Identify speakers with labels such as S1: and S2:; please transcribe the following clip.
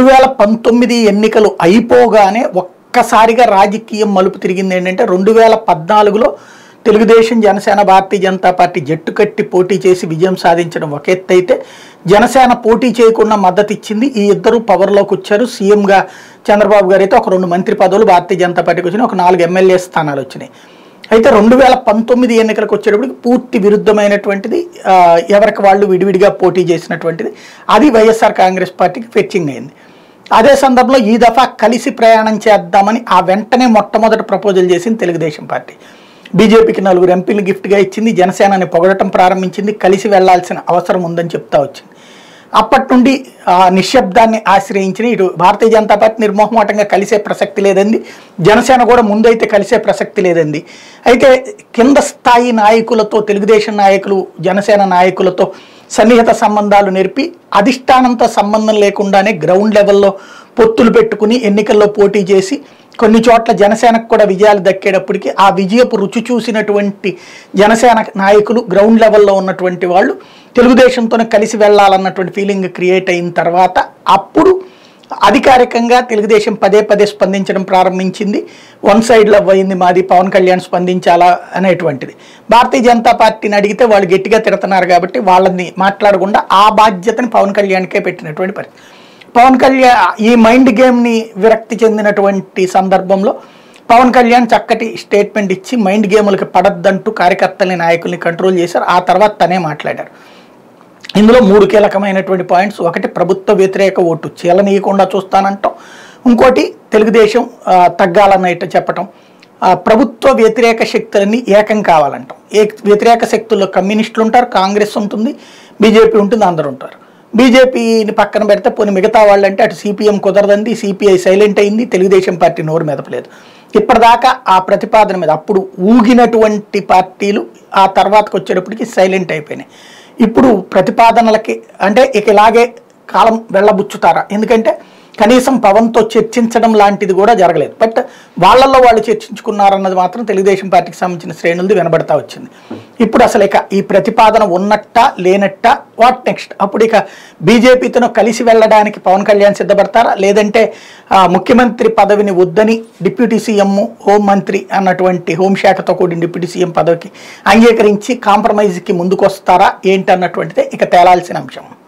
S1: రెండు వేల పంతొమ్మిది ఎన్నికలు అయిపోగానే ఒక్కసారిగా రాజకీయం మలుపు తిరిగింది ఏంటంటే రెండు వేల పద్నాలుగులో తెలుగుదేశం జనసేన భారతీయ జనతా పార్టీ జట్టు కట్టి పోటీ చేసి విజయం సాధించడం ఒక ఎత్తు అయితే జనసేన పోటీ చేయకుండా మద్దతు ఇచ్చింది ఈ ఇద్దరు పవర్లోకి వచ్చారు సీఎంగా చంద్రబాబు గారు అయితే ఒక రెండు మంత్రి పదవులు భారతీయ జనతా పార్టీకి వచ్చినాయి ఒక నాలుగు ఎమ్మెల్యే స్థానాలు వచ్చినాయి అయితే రెండు వేల పంతొమ్మిది ఎన్నికలకు వచ్చేటప్పటికి పూర్తి విరుద్ధమైనటువంటిది ఆ, ఎవరికి వాళ్ళు విడివిడిగా పోటీ చేసినటువంటిది అది వైఎస్ఆర్ కాంగ్రెస్ పార్టీకి ఫెచ్చింగ్ అయింది అదే సందర్భంలో ఈ దఫా కలిసి ప్రయాణం చేద్దామని ఆ వెంటనే మొట్టమొదటి ప్రపోజల్ చేసింది తెలుగుదేశం పార్టీ బీజేపీకి నలుగురు ఎంపీలు గిఫ్ట్గా ఇచ్చింది జనసేనని పొగడటం ప్రారంభించింది కలిసి వెళ్లాల్సిన అవసరం ఉందని చెప్తా వచ్చింది అప్పటి నుండి ఆ నిశ్శబ్దాన్ని ఆశ్రయించిన ఇటు భారతీయ జనతా పార్టీ నిర్మోహమాటంగా కలిసే ప్రసక్తి లేదండి జనసేన కూడా ముందైతే కలిసే ప్రసక్తి లేదండి అయితే కింద స్థాయి నాయకులతో తెలుగుదేశం నాయకులు జనసేన నాయకులతో సన్నిహిత సంబంధాలు నేర్పి అధిష్టానంతో సంబంధం లేకుండానే గ్రౌండ్ లెవెల్లో పొత్తులు పెట్టుకుని ఎన్నికల్లో పోటీ చేసి కొన్ని చోట్ల జనసేనకు కూడా విజయాలు దక్కేటప్పటికి ఆ విజయపు రుచి చూసినటువంటి జనసేన నాయకులు గ్రౌండ్ లెవెల్లో ఉన్నటువంటి వాళ్ళు తెలుగుదేశంతోనే కలిసి వెళ్ళాలన్నటువంటి ఫీలింగ్ క్రియేట్ అయిన తర్వాత అప్పుడు అధికారికంగా తెలుగుదేశం పదే పదే స్పందించడం ప్రారంభించింది వన్ సైడ్లో పోయింది మాది పవన్ కళ్యాణ్ స్పందించాలా అనేటువంటిది భారతీయ జనతా పార్టీని అడిగితే వాళ్ళు గట్టిగా తిడుతున్నారు కాబట్టి వాళ్ళని మాట్లాడకుండా ఆ బాధ్యతని పవన్ కళ్యాణ్కే పెట్టినటువంటి పరిస్థితి పవన్ కళ్యాణ్ ఈ మైండ్ గేమ్ని విరక్తి చెందినటువంటి సందర్భంలో పవన్ కళ్యాణ్ చక్కటి స్టేట్మెంట్ ఇచ్చి మైండ్ గేములకి పడద్దంటూ కార్యకర్తల్ని నాయకుల్ని కంట్రోల్ చేశారు ఆ తర్వాత తనే మాట్లాడారు ఇందులో మూడు కీలకమైనటువంటి పాయింట్స్ ఒకటి ప్రభుత్వ వ్యతిరేక ఓటు చీలనీయకుండా చూస్తానంటాం ఇంకోటి తెలుగుదేశం ఆ, తగ్గాలన్నట్టు చెప్పటం ఆ, ప్రభుత్వ వ్యతిరేక శక్తులన్నీ ఏకం కావాలంటాం ఏ వ్యతిరేక శక్తుల్లో కమ్యూనిస్టులు ఉంటారు కాంగ్రెస్ ఉంటుంది బీజేపీ ఉంటుంది అందరు ఉంటారు బీజేపీని పక్కన పెడితే పోనీ మిగతా వాళ్ళంటే అటు సిపిఎం కుదరదండి సిపిఐ సైలెంట్ అయింది తెలుగుదేశం పార్టీ నోరు మెదపలేదు ఇప్పటిదాకా ఆ ప్రతిపాదన మీద అప్పుడు ఊగినటువంటి పార్టీలు ఆ తర్వాతకు వచ్చేటప్పటికి సైలెంట్ అయిపోయినాయి ఇప్పుడు ప్రతిపాదనలకి అంటే ఇక ఇలాగే కాలం వెళ్ళబుచ్చుతారా ఎందుకంటే కనీసం పవన్తో చర్చించడం లాంటిది కూడా జరగలేదు బట్ వాళ్ళల్లో వాళ్ళు చర్చించుకున్నారన్నది మాత్రం తెలుగుదేశం పార్టీకి సంబంధించిన శ్రేణులది వినబడతా వచ్చింది ఇప్పుడు అసలు ఇక ఈ ప్రతిపాదన ఉన్నట్ట లేనట్ట వాట్ నెక్స్ట్ అప్పుడు ఇక బీజేపీతో కలిసి వెళ్ళడానికి పవన్ కళ్యాణ్ సిద్ధపడతారా లేదంటే ఆ, ముఖ్యమంత్రి పదవిని వద్దని డిప్యూటీ సీఎం హోం మంత్రి అన్నటువంటి హోంశాఖతో కూడిన డిప్యూటీ సీఎం పదవికి అంగీకరించి కాంప్రమైజ్కి ముందుకొస్తారా ఏంటి అన్నటువంటిదే ఇక తేలాల్సిన అంశం